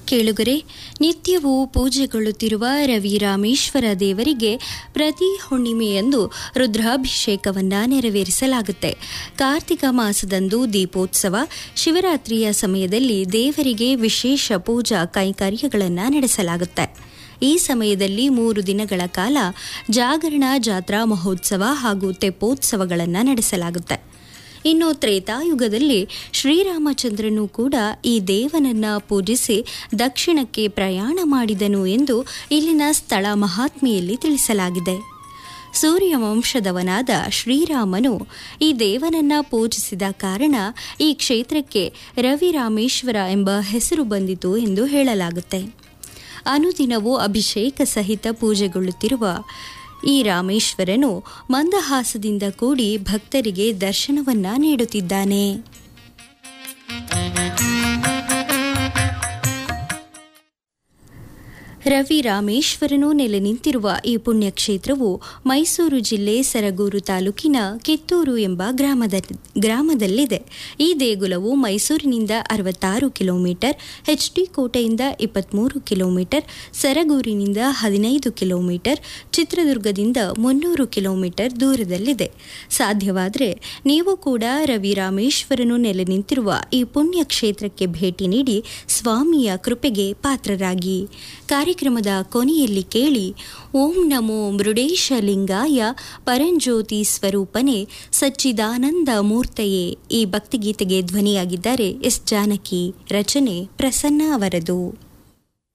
ಕೇಳುಗರೆ ನಿತ್ಯವೂ ಪೂಜೆಗೊಳ್ಳುತ್ತಿರುವ ರವಿ ರಾಮೇಶ್ವರ ದೇವರಿಗೆ ಪ್ರತಿ ಹುಣ್ಣಿಮೆಯಂದು ರುದ್ರಾಭಿಷೇಕವನ್ನ ನೆರವೇರಿಸಲಾಗುತ್ತೆ ಕಾರ್ತಿಕ ಮಾಸದಂದು ದೀಪೋತ್ಸವ ಶಿವರಾತ್ರಿಯ ಸಮಯದಲ್ಲಿ ದೇವರಿಗೆ ವಿಶೇಷ ಪೂಜಾ ಕೈಂಕರ್ಯಗಳನ್ನು ನಡೆಸಲಾಗುತ್ತೆ ಈ ಸಮಯದಲ್ಲಿ ಮೂರು ದಿನಗಳ ಕಾಲ ಜಾಗರಣ ಜಾತ್ರಾ ಮಹೋತ್ಸವ ಹಾಗೂ ತೆಪ್ಪೋತ್ಸವಗಳನ್ನು ನಡೆಸಲಾಗುತ್ತೆ ಇನ್ನು ತ್ರೇತಾಯುಗದಲ್ಲಿ ಶ್ರೀರಾಮಚಂದ್ರನು ಕೂಡ ಈ ದೇವನನ್ನ ಪೂಜಿಸಿ ದಕ್ಷಿಣಕ್ಕೆ ಪ್ರಯಾಣ ಮಾಡಿದನು ಎಂದು ಇಲ್ಲಿನ ಸ್ಥಳ ಮಹಾತ್ಮೆಯಲ್ಲಿ ತಿಳಿಸಲಾಗಿದೆ ಸೂರ್ಯವಂಶದವನಾದ ಶ್ರೀರಾಮನು ಈ ದೇವನನ್ನ ಪೂಜಿಸಿದ ಕಾರಣ ಈ ಕ್ಷೇತ್ರಕ್ಕೆ ರವಿರಾಮೇಶ್ವರ ಎಂಬ ಹೆಸರು ಬಂದಿತು ಎಂದು ಹೇಳಲಾಗುತ್ತೆ ಅನುದಿನವೂ ಅಭಿಷೇಕ ಸಹಿತ ಪೂಜೆಗೊಳ್ಳುತ್ತಿರುವ ಈ ರಾಮೇಶ್ವರನು ಮಂದಹಾಸದಿಂದ ಕೂಡಿ ಭಕ್ತರಿಗೆ ದರ್ಶನವನ್ನ ನೀಡುತ್ತಿದ್ದಾನೆ ರವಿ ರಾಮೇಶ್ವರನು ನೆಲೆ ನಿಂತಿರುವ ಈ ಪುಣ್ಯಕ್ಷೇತ್ರವು ಮೈಸೂರು ಜಿಲ್ಲೆ ಸರಗೂರು ತಾಲೂಕಿನ ಕಿತ್ತೂರು ಎಂಬ ಗ್ರಾಮದ ಗ್ರಾಮದಲ್ಲಿದೆ ಈ ದೇಗುಲವು ಮೈಸೂರಿನಿಂದ ಅರವತ್ತಾರು ಕಿಲೋಮೀಟರ್ ಎಚ್ ಡಿ ಕೋಟೆಯಿಂದ ಇಪ್ಪತ್ತ್ಮೂರು ಕಿಲೋಮೀಟರ್ ಸರಗೂರಿನಿಂದ ಹದಿನೈದು ಕಿಲೋಮೀಟರ್ ಚಿತ್ರದುರ್ಗದಿಂದ ಮುನ್ನೂರು ಕಿಲೋಮೀಟರ್ ದೂರದಲ್ಲಿದೆ ಸಾಧ್ಯವಾದರೆ ನೀವು ಕೂಡ ರವಿ ರಾಮೇಶ್ವರನು ನೆಲೆ ನಿಂತಿರುವ ಈ ಪುಣ್ಯ ಕ್ಷೇತ್ರಕ್ಕೆ ಭೇಟಿ ನೀಡಿ ಸ್ವಾಮಿಯ ಕೃಪೆಗೆ ಪಾತ್ರರಾಗಿ ಕಾರ್ಯಕ್ರಮದ ಕೊನೆಯಲ್ಲಿ ಕೇಳಿ ಓಂ ನಮೋ ಮೃಡೇಶ ಲಿಂಗಾಯ ಪರಂಜ್ಯೋತಿ ಸ್ವರೂಪನೆ ಸಚ್ಚಿದಾನಂದ ಮೂರ್ತಯೇ ಈ ಭಕ್ತಿಗೀತೆಗೆ ಧ್ವನಿಯಾಗಿದ್ದಾರೆ ಎಸ್ ಜಾನಕಿ ರಚನೆ ಪ್ರಸನ್ನ ಅವರದು